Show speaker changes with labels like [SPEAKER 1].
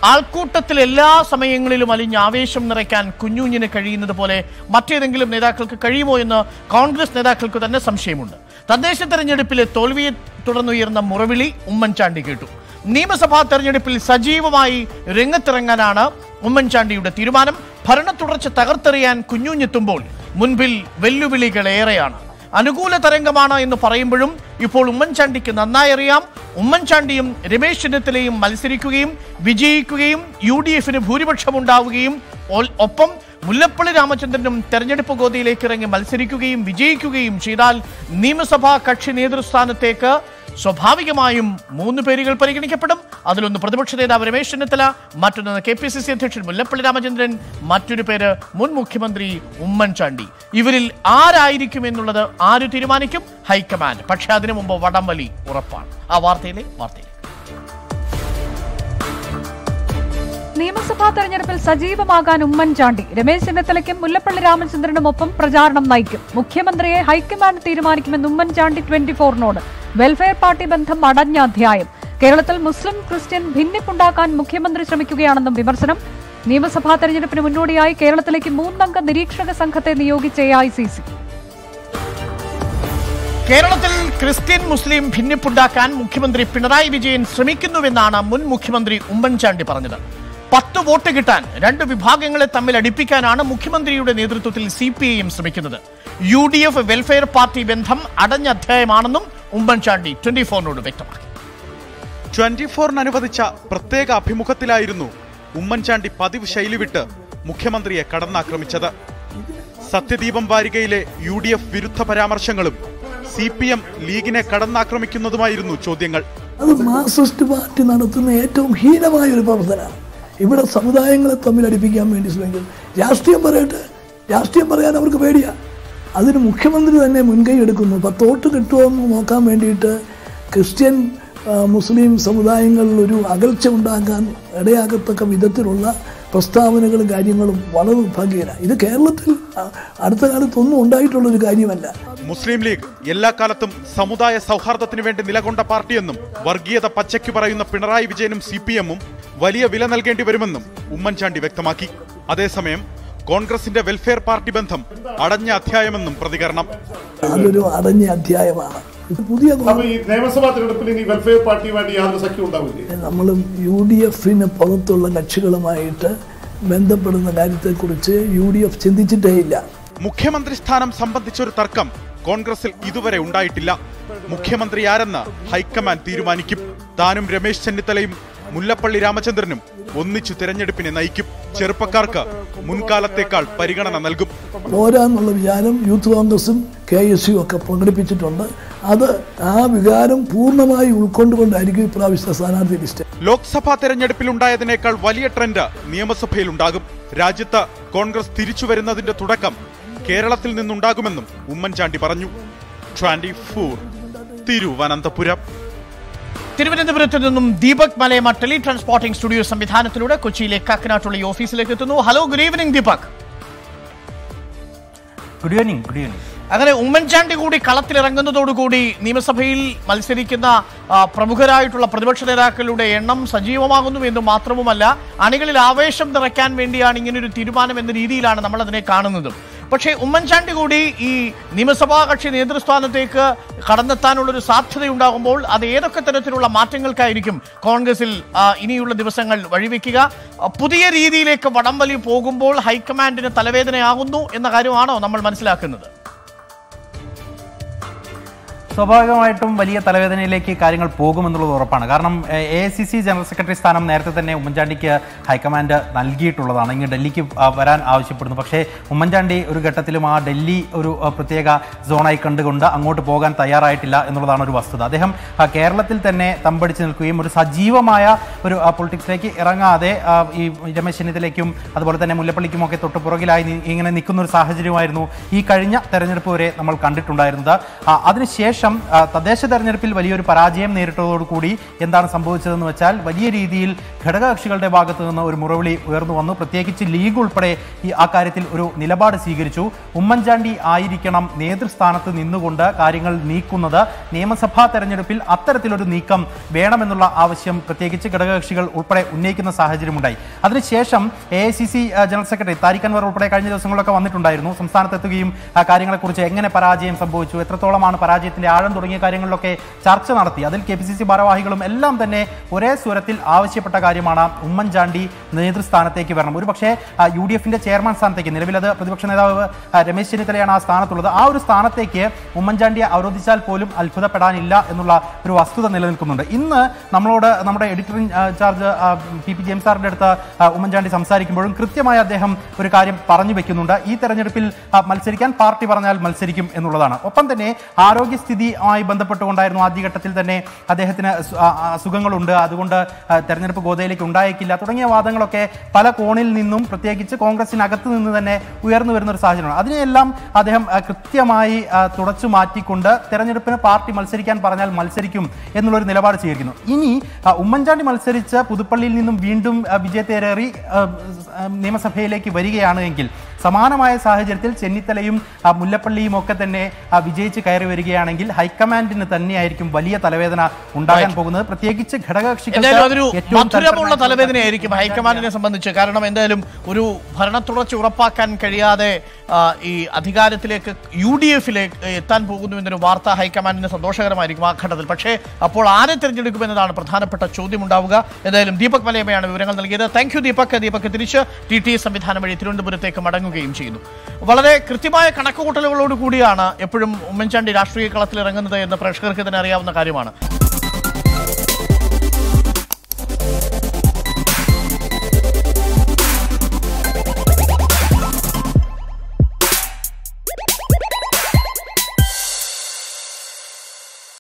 [SPEAKER 1] ആൾക്കൂട്ടത്തിൽ എല്ലാ സമയങ്ങളിലും അലിഞ്ഞ് ആവേശം നിറയ്ക്കാൻ കുഞ്ഞുഞ്ഞിന് കഴിയുന്നത് പോലെ മറ്റേതെങ്കിലും നേതാക്കൾക്ക് കഴിയുമോ എന്ന് കോൺഗ്രസ് നേതാക്കൾക്ക് തന്നെ സംശയമുണ്ട് തദ്ദേശ തെരഞ്ഞെടുപ്പിലെ തോൽവിയെ തുടർന്നുയർന്ന മുറവിളി ഉമ്മൻചാണ്ടി കേട്ടു നിയമസഭാ തെരഞ്ഞെടുപ്പിൽ സജീവമായി രംഗത്തിറങ്ങാനാണ് ഉമ്മൻചാണ്ടിയുടെ തീരുമാനം ഭരണ തുടർച്ച തകർത്തെറിയാൻ കുഞ്ഞുഞ്ഞെത്തുമ്പോൾ മുൻപിൽ വെല്ലുവിളികളേറെയാണ് അനുകൂല തരംഗമാണ് എന്ന് പറയുമ്പോഴും ഇപ്പോൾ ഉമ്മൻചാണ്ടിക്ക് നന്നായി അറിയാം ഉമ്മൻചാണ്ടിയും രമേശ് ചെന്നിത്തലയും മത്സരിക്കുകയും വിജയിക്കുകയും യു ഡി എഫിന് ഭൂരിപക്ഷം ഉണ്ടാവുകയും ഒൽ- ഒപ്പം മുല്ലപ്പള്ളി രാമചന്ദ്രനും തെരഞ്ഞെടുപ്പ് ഗോതയിലേക്ക് ഇറങ്ങി മത്സരിക്കുകയും വിജയിക്കുകയും ചെയ്താൽ നിയമസഭാ കക്ഷി നേതൃസ്ഥാനത്തേക്ക് സ്വാഭാവികമായും മൂന്ന് പേരുകൾ പരിഗണിക്കപ്പെടും അതിലൊന്ന് പ്രതിപക്ഷ നേതാവ് രമേശ് ചെന്നിത്തല മറ്റൊന്ന് കെ പി സി സി അധ്യക്ഷൻ മുല്ലപ്പള്ളി രാമചന്ദ്രൻ മറ്റൊരു പേര് മുൻ മുഖ്യമന്ത്രി ഉമ്മൻചാണ്ടി ഇവരിൽ ആരായിരിക്കും എന്നുള്ളത് ആര് തീരുമാനിക്കും ഹൈക്കമാൻഡ് പക്ഷേ അതിനു മുമ്പ് വടംവലി ഉറപ്പാണ് ആ വാർത്തയിലെ വാർത്തയിൽ
[SPEAKER 2] നിയമസഭാ തെരഞ്ഞെടുപ്പിൽ സജീവമാകാൻ ഉമ്മൻചാണ്ടി രമേശ് ചെന്നിത്തലയ്ക്കും മുല്ലപ്പള്ളി രാമചന്ദ്രനുമൊപ്പം പ്രചാരണം നയിക്കും മുഖ്യമന്ത്രിയെ ഹൈക്കമാൻഡ് തീരുമാനിക്കുമെന്ന് ഉമ്മൻചാണ്ടി ട്വന്റി ഫോറിനോട് വെൽഫെയർ പാർട്ടി ബന്ധം അടഞ്ഞ അധ്യായം കേരളത്തിൽ മുസ്ലിം ക്രിസ്ത്യൻ ഭിന്നിപ്പുണ്ടാക്കാൻ മുഖ്യമന്ത്രി ശ്രമിക്കുകയാണെന്നും വിമർശനം നിയമസഭാ തെരഞ്ഞെടുപ്പിന് മുന്നോടിയായി കേരളത്തിലേക്ക് മൂന്നംഗ നിരീക്ഷക സംഘത്തെ നിയോഗിച്ച എ ഐ സി സി
[SPEAKER 1] കേരളത്തിൽ ക്രിസ്ത്യൻ മുസ്ലിം ഭിന്നിപ്പുണ്ടാക്കാൻ മുഖ്യമന്ത്രി പിണറായി വിജയൻ ശ്രമിക്കുന്നുവെന്നാണ് മുൻ മുഖ്യമന്ത്രി ഉമ്മൻചാണ്ടി പറഞ്ഞത് പത്ത് വോട്ട് കിട്ടാൻ രണ്ട് വിഭാഗങ്ങളെ തമ്മിൽ അടുപ്പിക്കാനാണ് മുഖ്യമന്ത്രിയുടെ നേതൃത്വത്തിൽ സി പി ഐ എം ശ്രമിക്കുന്നത് U D F welfare party ബന്ധം അടഞ്ഞ അധ്യായമാണെന്നും ഉമ്മൻചാണ്ടി ട്വന്റി ഫോറിനോട് വ്യക്തമാക്കി
[SPEAKER 3] ട്വന്റി ഫോറിന് അനുവദിച്ച പ്രത്യേക അഭിമുഖത്തിലായിരുന്നു ഉമ്മൻചാണ്ടി പതിവ് ശൈലി വിട്ട് മുഖ്യമന്ത്രിയെ കടന്നാക്രമിച്ചത് സത്യദീപം വാരികയിലെ യു ഡി എഫ് വിരുദ്ധ പരാമർശങ്ങളും സി പി എം ലീഗിനെ കടന്നാക്രമിക്കുന്നതുമായിരുന്നു ചോദ്യങ്ങൾ
[SPEAKER 4] അത് മാർക്സിസ്റ്റ് പാർട്ടി നടത്തുന്ന ഏറ്റവും ഹീനമായ ഒരു പ്രവർത്തനമാണ് ഇവിടെ സമുദായങ്ങളെ തമ്മിൽ അടുപ്പിക്കാൻ വേണ്ടി ശ്രമിക്കുന്നു രാഷ്ട്രീയം പറയട്ടെ രാഷ്ട്രീയം പറയാൻ അവർക്ക് പേടിയാ അതിന് മുഖ്യമന്ത്രി തന്നെ മുൻകൈ എടുക്കുന്നു പത്തോട്ട് കിട്ടുമോ എന്ന് നോക്കാൻ വേണ്ടിയിട്ട് ക്രിസ്ത്യൻ ആ, മുസ്ലിം സമുദായങ്ങളിൽ ഒരു അകൽച്ച ഉണ്ടാക്കാൻ ഇടയാകത്തക്ക വിധത്തിലുള്ള പ്രസ്താവനകളും കാര്യങ്ങളും വളരെ നിർഭാഗ്യകരമാണ് ഇത് കേരളത്തിൽ ആ, അടുത്ത കാലത്തൊന്നും ഉണ്ടായിട്ടുള്ളൊരു കാര്യമല്ല
[SPEAKER 3] മുസ്ലിം ലീഗ് എല്ലാ കാലത്തും സമുദായ സൗഹാർദ്ദത്തിന് വേണ്ടി നിലകൊണ്ട പാർട്ടിയെന്നും വർഗീയത പച്ചയ്ക്ക് പറയുന്ന പിണറായി വിജയനും സി പി എമ്മും വലിയ വില നൽകേണ്ടി വരുമെന്നും ഉമ്മൻചാണ്ടി വ്യക്തമാക്കി അതേസമയം കോൺഗ്രസിന്റെ വെൽഫെയർ പാർട്ടി ബന്ധം അടഞ്ഞ അധ്യായമെന്നും പ്രതികരണം
[SPEAKER 4] അതൊരു അടഞ്ഞ അധ്യായമാണ് ഇത് പുതിയ
[SPEAKER 5] അപ്പൊ ഈ നിയമസഭാ തെരഞ്ഞെടുപ്പിൽ ഇനി വെൽഫെയർ പാർട്ടിയുമായിട്ട് യാതൊരു സഖ്യം ഉണ്ടാവില്ലേ
[SPEAKER 4] നമ്മൾ യു ഡി എഫിന് പുറത്തുള്ള കക്ഷികളുമായിട്ട് ബന്ധപ്പെടുന്ന കാര്യത്തെക്കുറിച്ച് യു ഡി എഫ് ചിന്തിച്ചിട്ടേ ഇല്ല
[SPEAKER 3] മുഖ്യമന്ത്രി സ്ഥാനം സംബന്ധിച്ചൊരു തർക്കം കോൺഗ്രസിൽ ഇതുവരെ ഉണ്ടായിട്ടില്ല മുഖ്യമന്ത്രി ആരെന്ന് ഹൈക്കമാൻഡ് തീരുമാനിക്കും താനും രമേശ് ചെന്നിത്തലയും മുല്ലപ്പള്ളി രാമചന്ദ്രനും ഒന്നിച്ചു തിരഞ്ഞെടുപ്പിനെ നയിക്കും ചെറുപ്പക്കാർക്ക് മുൻകാലത്തേക്കാൾ പരിഗണന നൽകും
[SPEAKER 4] പോരാന്നുള്ള വിചാരം യൂത്ത് കോൺഗ്രസും കെ എസ് യു ഒക്കെ പ്രകടിപ്പിച്ചിട്ടുണ്ട് അത് ആ വികാരം പൂർണ്ണമായി ഉൾക്കൊണ്ടുകൊണ്ടായിരിക്കും ഇപ്രാവശ്യത്തെ സ്ഥാനാർത്ഥി ലിസ്റ്റ്
[SPEAKER 3] ലോക്സഭാ തെരഞ്ഞെടുപ്പിലുണ്ടായതിനേക്കാൾ വലിയ ട്രെൻഡ് നിയമസഭയിലുണ്ടാകും രാജ്യത്ത് കോൺഗ്രസ് തിരിച്ചു വരുന്നതിന്റെ തുടക്കം കേരളത്തിൽ നിന്നുണ്ടാകുമെന്നും ഉമ്മൻചാണ്ടി പറഞ്ഞു ട്വന്റി ഫോർ തിരുവനന്തപുരം
[SPEAKER 1] തിരുവനന്തപുരത്ത് നിന്നും Deepak Malayamma tele transporting studio സംവിധാനത്തിലൂടെ കൊച്ചിയിലെ കാക്കനാട്ടുള്ള ഈ ഓഫീസിലേക്ക് എത്തുന്നു hello good evening Deepak
[SPEAKER 6] good evening good evening
[SPEAKER 1] അങ്ങനെ ഉമ്മൻചാണ്ടി കൂടി കളത്തിലിറങ്ങുന്നതോടുകൂടി നിയമസഭയിൽ മത്സരിക്കുന്ന ആ, പ്രമുഖരായിട്ടുള്ള പ്രതിപക്ഷ നേതാക്കളുടെ എണ്ണം സജീവമാകുന്നു എന്ന് മാത്രവുമല്ല അണികളിൽ ആവേശം നിറയ്ക്കാൻ വേണ്ടിയാണ് ഇങ്ങനൊരു തീരുമാനം എന്ന രീതിയിലാണ് നമ്മൾ അതിനെ കാണുന്നതും പക്ഷേ ഉമ്മൻചാണ്ടി കൂടി ഈ നിയമസഭാ കക്ഷി നേതൃസ്ഥാനത്തേക്ക് കടന്നെത്താനുള്ളൊരു സാധ്യതയുണ്ടാകുമ്പോൾ അത് ഏതൊക്കെ തരത്തിലുള്ള മാറ്റങ്ങൾക്കായിരിക്കും കോൺഗ്രസിൽ ആ, ഇനിയുള്ള ദിവസങ്ങൾ വഴിവെക്കുക ആ, പുതിയ രീതിയിലേക്ക് വടംവലി പോകുമ്പോൾ ഹൈക്കമാൻഡിന് തലവേദനയാകുന്നു എന്ന കാര്യമാണോ നമ്മൾ മനസ്സിലാക്കുന്നത്
[SPEAKER 6] സ്വാഭാവികമായിട്ടും വലിയ തലവേദനയിലേക്ക് കാര്യങ്ങൾ പോകുമെന്നുള്ളത് ഉറപ്പാണ് കാരണം A I C C general secretary സ്ഥാനം നേരത്തെ തന്നെ ഉമ്മൻചാണ്ടിക്ക് ഹൈക്കമാൻഡ് നൽകിയിട്ടുള്ളതാണ് ഇങ്ങ് ഡൽഹിക്ക് ആ, വരാൻ ആവശ്യപ്പെടുന്നു പക്ഷേ ഉമ്മൻചാണ്ടി ഒരു ഘട്ടത്തിലും ആ ഡൽഹി ഒരു ആ, പ്രത്യേക സോണായി കണ്ടുകൊണ്ട് അങ്ങോട്ട് പോകാൻ തയ്യാറായിട്ടില്ല എന്നുള്ളതാണ് ഒരു വസ്തുത അദ്ദേഹം ആ, കേരളത്തിൽ തന്നെ തമ്പടിച്ച് നിൽക്കുകയും ഒരു സജീവമായ ഒരു ആ, പൊളിറ്റിക്സിലേക്ക് ഇറങ്ങാതെ ആ, ഈ രമേശ് ചെന്നിത്തലയ്ക്കും അതുപോലെ തന്നെ മുല്ലപ്പള്ളിക്കും ഒക്കെ തൊട്ട് പുറകിലായി നി- ഇങ്ങനെ നിൽക്കുന്ന ഒരു സാഹചര്യമായിരുന്നു ഈ കഴിഞ്ഞ തെരഞ്ഞെടുപ്പ് വരെ നമ്മൾ കണ്ടിട്ടുണ്ടായിരുന്നത് ആ, അതിനുശേഷം അതിനുശേഷം ആ, തദ്ദേശ തെരഞ്ഞെടുപ്പിൽ വലിയൊരു പരാജയം നേരിട്ടതോടുകൂടി എന്താണ് സംഭവിച്ചതെന്ന് വെച്ചാൽ വലിയ രീതിയിൽ ഘടകകക്ഷികളുടെ ഭാഗത്തു നിന്ന് ഒരു മുറവിളി ഉയർന്നു വന്നു പ്രത്യേകിച്ച് ലീഗ് ഉൾപ്പെടെ ഈ ആ കാര്യത്തിൽ ഒരു നിലപാട് സ്വീകരിച്ചു ഉമ്മൻചാണ്ടി ആയിരിക്കണം നേതൃസ്ഥാനത്ത് നിന്നുകൊണ്ട് കാര്യങ്ങൾ നീക്കുന്നത് നിയമസഭാ തെരഞ്ഞെടുപ്പിൽ അത്തരത്തിലൊരു നീക്കം വേണമെന്നുള്ള ആവശ്യം പ്രത്യേകിച്ച് ഘടകകക്ഷികൾ ഉൾപ്പെടെ ഉന്നയിക്കുന്ന സാഹചര്യമുണ്ടായി അതിനുശേഷം A I C C general secretary Tariq Anwar ഉൾപ്പെടെ കഴിഞ്ഞ ദിവസങ്ങളിലൊക്കെ വന്നിട്ടുണ്ടായിരുന്നു സംസ്ഥാനത്തെത്തുകയും ആ കാര്യങ്ങളെക്കുറിച്ച് എങ്ങനെ പരാജയം സംഭവിച്ചു എത്രത്തോളമാണ് പരാജയത്തിന്റെ ആഴം തുടങ്ങിയ കാര്യങ്ങളിലൊക്കെ ചർച്ച നടത്തി അതിൽ കെ പി സി സി ഭാരവാഹികളും എല്ലാം തന്നെ ഒരേ സ്വരത്തിൽ ആവശ്യപ്പെട്ട കാര്യമാണ് ഉമ്മൻചാണ്ടി നേതൃസ്ഥാനത്തേക്ക് വരണം ഒരുപക്ഷേ യു ഡി എഫിന്റെ ചെയർമാൻ സ്ഥാനത്തേക്ക് നിലവിലത് പ്രതിപക്ഷ നേതാവ് ആ, രമേശ് ചെന്നിത്തലയാണ് ആ സ്ഥാനത്തുള്ളത് ആ ഒരു സ്ഥാനത്തേക്ക് ഉമ്മൻചാണ്ടിയെ അവരോധിച്ചാൽ പോലും അത്ഭുതപ്പെടാനില്ല എന്നുള്ള ഒരു വസ്തുത നിലനിൽക്കുന്നുണ്ട് ഇന്ന് നമ്മളോട് നമ്മുടെ editor in charge P P James സാറിന്റെ അടുത്ത് ആ, ഉമ്മൻചാണ്ടി സംസാരിക്കുമ്പോഴും കൃത്യമായി അദ്ദേഹം ഒരു കാര്യം പറഞ്ഞു വെക്കുന്നുണ്ട് ഈ തെരഞ്ഞെടുപ്പിൽ ആ, മത്സരിക്കാൻ പാർട്ടി പറഞ്ഞാൽ മത്സരിക്കും എന്നുള്ളതാണ് ഒപ്പം തന്നെ ആരോഗ്യസ്ഥിതിയുമായി ബന്ധപ്പെട്ടുകൊണ്ടായിരുന്നു ആദ്യഘട്ടത്തിൽ തന്നെ അദ്ദേഹത്തിന് സു- ആ, ആ, അസുഖങ്ങളുണ്ട് അതുകൊണ്ട് ആ, തെരഞ്ഞെടുപ്പ് ഗോതയിലേക്ക് ഉണ്ടായേക്കില്ല തുടങ്ങിയ വാദങ്ങളൊക്കെ പല കോണിൽ നിന്നും പ്രത്യേകിച്ച് കോൺഗ്രസിനകത്ത് നിന്ന് തന്നെ ഉയർന്നു വരുന്ന ഒരു സാഹചര്യമാണ് അതിനെയെല്ലാം അദ്ദേഹം ആ, കൃത്യമായി ആ, തുടച്ചു മാറ്റിക്കൊണ്ട് തെരഞ്ഞെടുപ്പിന് പാർട്ടി മത്സരിക്കാൻ പറഞ്ഞാൽ മത്സരിക്കും എന്നുള്ളൊരു നിലപാട് സ്വീകരിക്കുന്നു ഇനി ആ, ഉമ്മൻചാണ്ടി മത്സരിച്ച് പുതുപ്പള്ളിയിൽ നിന്നും വീണ്ടും ആ, വിജയത്തേറേറി ആ, ആ, നിയമസഭയിലേക്ക് വരികയാണ് എങ്കിൽ സമാനമായ സാഹചര്യത്തിൽ ചെന്നിത്തലയും ആ, മുല്ലപ്പള്ളിയും ഒക്കെ തന്നെ ആ, വിജയിച്ച് കയറി വരികയാണെങ്കിൽ ഹൈക്കമാൻഡിന് തന്നെയായിരിക്കും വലിയ തലവേദന ഉണ്ടാകാൻ പോകുന്നത് പ്രത്യേകിച്ച് ഘടകകക്ഷികൾക്ക്
[SPEAKER 1] എന്തായാലും അതൊരു
[SPEAKER 6] ഏറ്റവും
[SPEAKER 1] മധുരമുള്ള
[SPEAKER 6] തലവേദന-
[SPEAKER 1] തലവേദനയായിരിക്കും ഹൈക്കമാൻഡിനെ സംബന്ധിച്ച് കാരണം എന്തായാലും ഒരു ഭരണത്തുടർച്ച ഉറപ്പാക്കാൻ കഴിയാതെ ആ, ഈ അധികാരത്തിലേക്ക് യു ഡി എഫിലേക്ക് എത്താൻ പോകുന്നു എന്നൊരു വാർത്ത ഹൈക്കമാൻഡിന് സന്തോഷകരമായിരിക്കും ആ ഘട്ടത്തിൽ പക്ഷേ അപ്പോൾ ആരെ തിരഞ്ഞെടുക്കുമെന്നതാണ് പ്രധാനപ്പെട്ട ചോദ്യം ഉണ്ടാവുക എന്തായാലും ദീപക് മലയമ്മയാണ് വിവരങ്ങൾ നൽകിയത് താങ്ക് യു ദീപക് ദീപക് തിരിച്ച് ടി ടി സംവിധാനം വഴി തിരുവനന്തപുരത്തേക്ക് മടങ്ങുകയും ചെയ്യുന്നു വളരെ കൃത്യമായ കണക്കുകൂട്ടലുകളോട് കൂടിയാണ് എപ്പോഴും ഉമ്മൻചാണ്ടി രാഷ്ട്രീയ കളത്തിൽ ഇറങ്ങുന്നത് എന്ന് പ്രേക്ഷകർക്ക് തന്നെ അറിയാവുന്ന കാര്യമാണ്